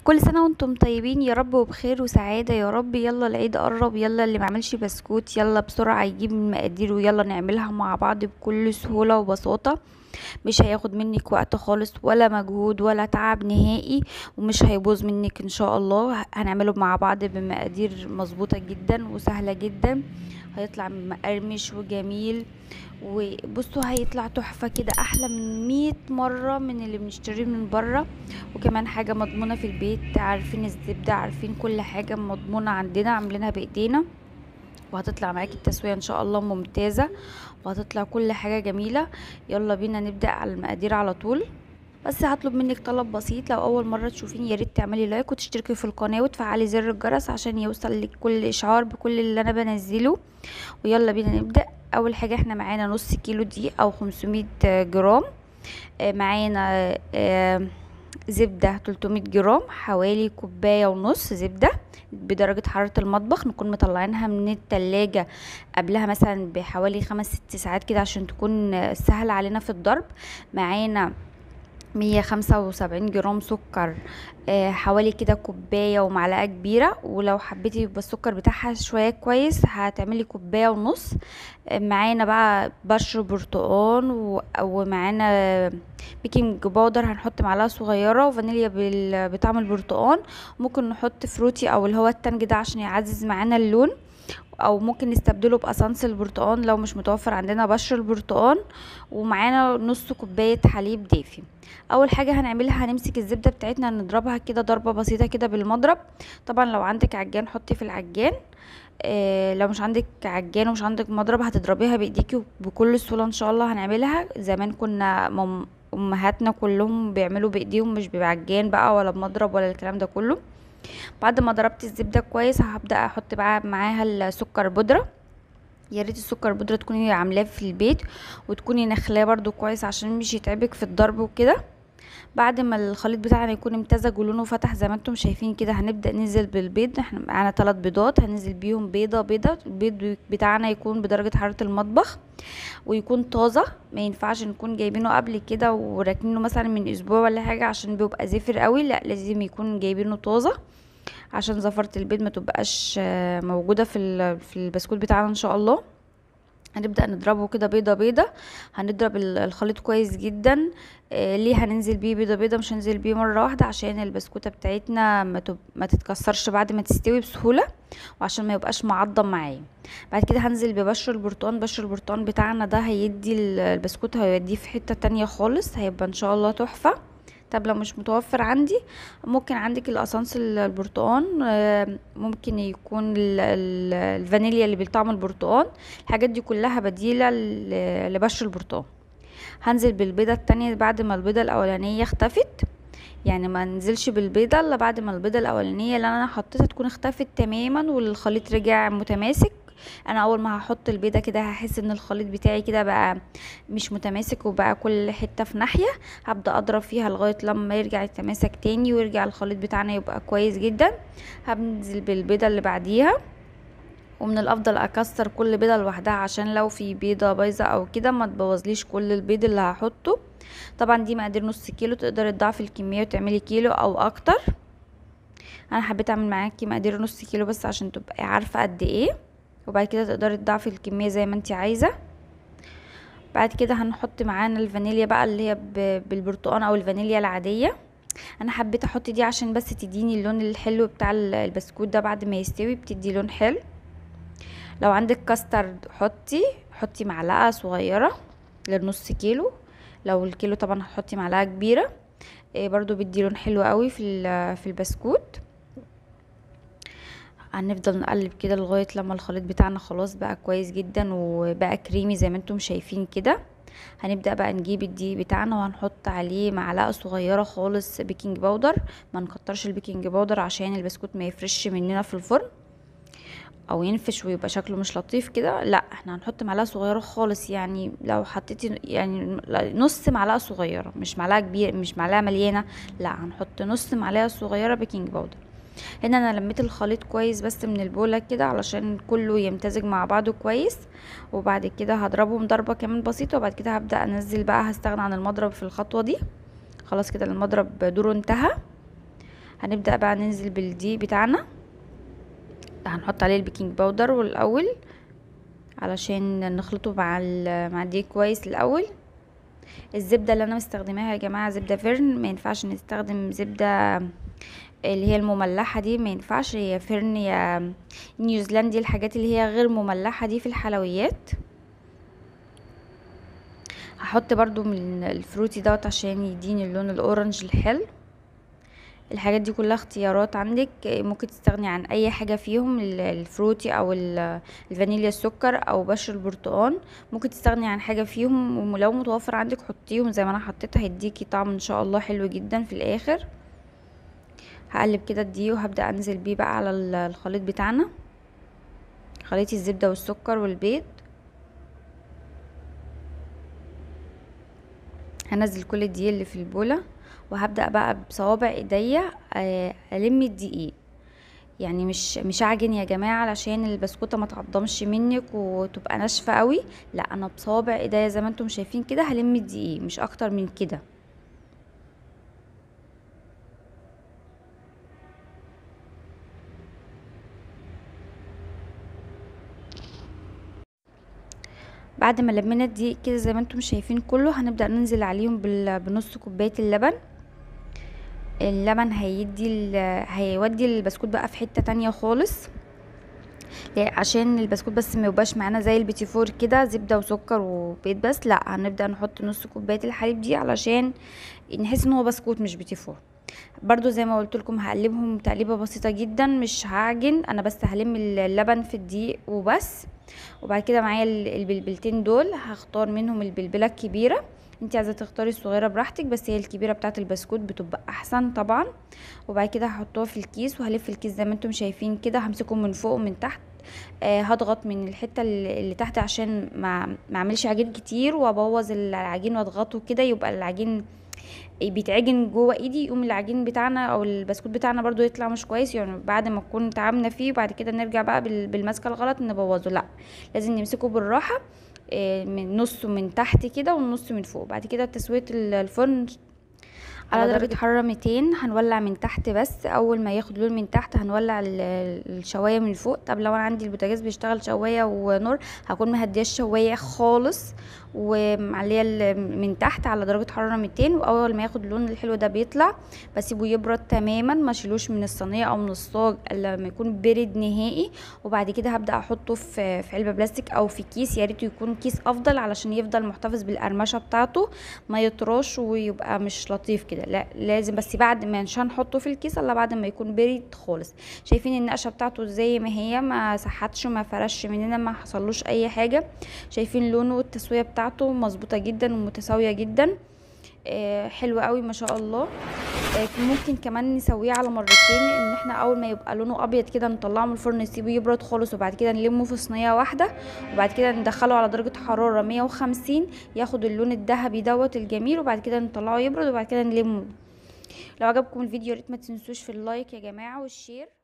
كل سنة وانتم طيبين يا رب وبخير وسعادة يا رب يلا العيد قرب يلا اللي معملش بسكوت يلا بسرعة يجيب المقادير ويلا نعملها مع بعض بكل سهولة وبساطة مش هياخد منك وقت خالص ولا مجهود ولا تعب نهائي ومش هيبوظ منك ان شاء الله هنعمله مع بعض بمقادير مظبوطة جدا وسهلة جدا هيطلع مقرمش وجميل وبصوا هيطلع تحفة كده احلى من مية مرة من اللي بنشتريه من بره وكمان حاجة مضمونة في البيت عارفين الزبدة عارفين كل حاجة مضمونة عندنا عاملينها بايدينا وهتطلع معاكي التسوية ان شاء الله ممتازة وهتطلع كل حاجة جميلة يلا بينا نبدأ على المقادير على طول بس هطلب منك طلب بسيط لو اول مره تشوفيني يا ريت تعملي لايك وتشتركي في القناه وتفعلي زر الجرس عشان يوصل لك كل اشعار بكل اللي انا بنزله ويلا بينا نبدا اول حاجه احنا معانا نص كيلو دقيق او 500 جرام معانا زبدة 300 جرام حوالي كوباية ونص زبدة بدرجة حرارة المطبخ نكون مطلعينها من التلاجة قبلها مثلا بحوالي خمس ست ساعات كده عشان تكون سهلة علينا في الضرب معانا مية خمسة وسبعين جرام سكر آه حوالي كده كوباية ومعلقة كبيرة ولو حبيتي يبقى السكر بتاعها شوية كويس هتعملي كوباية ونص آه معانا بقى بشر برتقان ومعانا بيكنج باودر هنحط معلقة صغيرة وفانيليا بطعم البرتقان ممكن نحط فروتي او اللي هو التلج ده عشان يعزز معانا اللون او ممكن نستبدله باسانس البرتقان لو مش متوفر عندنا بشر البرتقان ومعانا نص كوبايه حليب دافي اول حاجه هنعملها هنمسك الزبده بتاعتنا نضربها كده ضربه بسيطه كده بالمضرب طبعا لو عندك عجان حطي في العجان إيه لو مش عندك عجان ومش عندك مضرب هتضربيها بايديكي بكل سهوله ان شاء الله هنعملها زمان كنا مم امهاتنا كلهم بيعملوا بايديهم مش بعجان بقى ولا بمضرب ولا الكلام ده كله بعد ما ضربت الزبده كويس هبدا احط بقى معاها السكر بودره يا ريت السكر بودره تكوني عاملاه في البيت وتكوني نخلاه برده كويس عشان مش يتعبك في الضرب وكده بعد ما الخليط بتاعنا يكون امتزج ولونه فتح زي ما انتم شايفين كده هنبدا ننزل بالبيض احنا معانا ثلاث بيضات هننزل بيهم بيضه بيضه البيض بتاعنا يكون بدرجه حراره المطبخ ويكون طازه ما ينفعش نكون جايبينه قبل كده وراكنينه مثلا من اسبوع ولا حاجه عشان بيبقى زفر قوي لا لازم يكون جايبينه طازه عشان زفرة البيض ما تبقاش موجوده في في البسكوت بتاعنا ان شاء الله هنبدا نضربه كده بيضه بيضه هنضرب الخليط كويس جدا آه ليه هننزل بيه بيضه بيضه مش هننزل بيه مره واحده عشان البسكوته بتاعتنا ما, تب... ما تتكسرش بعد ما تستوي بسهوله وعشان ما يبقاش معضم معايا بعد كده هنزل ببشر البرتقان بشر البرتقان بتاعنا ده هيدي البسكوت هيوديه في حته تانية خالص هيبقى ان شاء الله تحفه طب لو مش متوفر عندي ممكن عندك الاسانس البرتقان ممكن يكون الفانيليا اللي بطعم البرتقان الحاجات دي كلها بديله لبشر البرتقان هنزل بالبيضه التانية بعد ما البيضه الاولانيه اختفت يعني ما ننزلش بالبيضه الا بعد ما البيضه الاولانيه اللي انا حطيتها تكون اختفت تماما والخليط رجع متماسك انا اول ما هحط البيضه كده هحس ان الخليط بتاعي كده بقى مش متماسك وبقى كل حته في ناحيه هبدا اضرب فيها لغايه لما يرجع يتماسك تاني ويرجع الخليط بتاعنا يبقى كويس جدا هنزل بالبيضه اللي بعديها ومن الافضل اكسر كل بيضه لوحدها عشان لو في بيضه بايظه او كده ما تبوظليش كل البيض اللي هحطه طبعا دي مقادير نص كيلو تقدري تضاعفي الكميه وتعملي كيلو او اكتر انا حبيت اعمل معاكي مقادير نص كيلو بس عشان تبقي عارفه قد ايه وبعد كده تقدري تضاعفي الكميه زي ما انت عايزه بعد كده هنحط معانا الفانيليا بقى اللي هي بالبرتقان او الفانيليا العاديه انا حبيت احط دي عشان بس تديني اللون الحلو بتاع البسكوت ده بعد ما يستوي بتدي لون حلو لو عندك كاسترد حطي حطي معلقه صغيره للنص كيلو لو الكيلو طبعا هتحطي معلقه كبيره إيه برضو بيدي لون حلو قوي في في البسكوت هنفضل نقلب كده لغايه لما الخليط بتاعنا خلاص بقى كويس جدا وبقى كريمي زي ما انتم شايفين كده هنبدا بقى نجيب الدقيق بتاعنا وهنحط عليه معلقه صغيره خالص بيكنج باودر ما نكترش البيكنج باودر عشان البسكوت ما يفرش مننا في الفرن او ينفش ويبقى شكله مش لطيف كده لا احنا هنحط معلقه صغيره خالص يعني لو حطيتي يعني نص معلقه صغيره مش معلقه كبيره مش معلقه مليانه لا هنحط نص معلقه صغيره بيكنج باودر هنا انا لميت الخليط كويس بس من البولة كده علشان كله يمتزج مع بعضه كويس وبعد كده هضربهم ضربة كمان بسيطة وبعد كده هبدأ انزل بقى هستغنى عن المضرب في الخطوة دي خلاص كده المضرب دوره انتهى هنبدأ بقى ننزل بالدقيق بتاعنا هنحط عليه البيكنج باودر والاول علشان نخلطه مع مع الدقيق كويس الاول الزبده اللي انا مستخدماها يا جماعه زبده فيرن ما ينفعش نستخدم زبده اللي هي المملحه دي ما ينفعش هي فيرن يا نيوزيلندي الحاجات اللي هي غير مملحه دي في الحلويات هحط برضو من الفروتي دوت عشان يديني اللون الاورنج الحلو الحاجات دي كلها اختيارات عندك ممكن تستغني عن اي حاجه فيهم الفروتي او الفانيليا السكر او بشر البرتقال ممكن تستغني عن حاجه فيهم ولو متوفر عندك حطيهم زي ما انا حطيت هيديكي طعم ان شاء الله حلو جدا في الاخر هقلب كده الدقيق وهبدا انزل بيه بقى على الخليط بتاعنا خليط الزبده والسكر والبيض هنزل كل الدقيق اللي في البوله وهبدا بقى بصوابع ايديا الم الدقيق يعني مش مش اعجن يا جماعه علشان البسكوته ما تعضمش منك وتبقى ناشفه قوي لا انا بصوابع ايديا زي ما انتم شايفين كده هلم الدقيق مش اكتر من كده بعد ما لمينا الدقيق كده زي ما انتم شايفين كله هنبدا ننزل عليهم بنص كوبايه اللبن اللبن هيدي هيودي البسكوت بقى في حته تانية خالص عشان البسكوت بس ما يبقاش معانا زي البيتي فور كده زبده وسكر وبيض بس لا هنبدا نحط نص كوبايه الحليب دي علشان نحس ان هو بسكوت مش بيتي فور برضو زي ما قلت لكم هقلبهم تقليبه بسيطه جدا مش هعجن انا بس هلم اللبن في الدقيق وبس وبعد كده معايا البلبلتين دول هختار منهم البلبله الكبيره انت عايزه تختاري الصغيره براحتك بس هي الكبيره بتاعه البسكوت بتبقى احسن طبعا وبعد كده هحطوها في الكيس وهلف الكيس زي ما انتم شايفين كده همسكهم من فوق ومن تحت آه هضغط من الحته اللي تحت عشان ما ما اعملش عجين كتير وابوظ العجين واضغطه كده يبقى العجين بيتعجن جوه ايدي يقوم العجين بتاعنا او البسكوت بتاعنا برضو يطلع مش كويس يعني بعد ما نكون تعبنا فيه وبعد كده نرجع بقى بالمسكه الغلط نبوظه لا لازم نمسكه بالراحه من نص من تحت كده والنص من فوق بعد كده تسويه الفرن على درجة حرارة 200 هنولع من تحت بس اول ما ياخد لون من تحت هنولع الشواية من فوق طب لو انا عندي البوتاجاز بيشتغل شواية ونور هكون مهديه الشواية خالص ومعليه من تحت على درجة حرارة 200 واول ما ياخد اللون الحلو ده بيطلع بسيبه يبرد تماما ما شيلوش من الصينية او من الصاج الا لما يكون برد نهائي وبعد كده هبدا احطه في في علبة بلاستيك او في كيس يا ريت يكون كيس افضل علشان يفضل محتفظ بالقرمشة بتاعته ما يطراش ويبقى مش لطيف كده لا لازم بس بعد ما مش هنحطه في الكيس الا بعد ما يكون برد خالص شايفين النقشه بتاعته زي ما هي ما سحتش وما فرش مننا ما حصلوش اي حاجه شايفين لونه والتسويه بتاعته مظبوطه جدا ومتساويه جدا آه حلو قوي ما شاء الله آه ممكن كمان نسويه على مرتين ان احنا اول ما يبقى لونه ابيض كده نطلعه من الفرن نسيبه يبرد خالص وبعد كده نلمه في صينيه واحده وبعد كده ندخله على درجه حراره 150 ياخد اللون الذهبي دوت الجميل وبعد كده نطلعه يبرد وبعد كده نلمه لو عجبكم الفيديو يا ريت ما تنسوش في اللايك يا جماعه والشير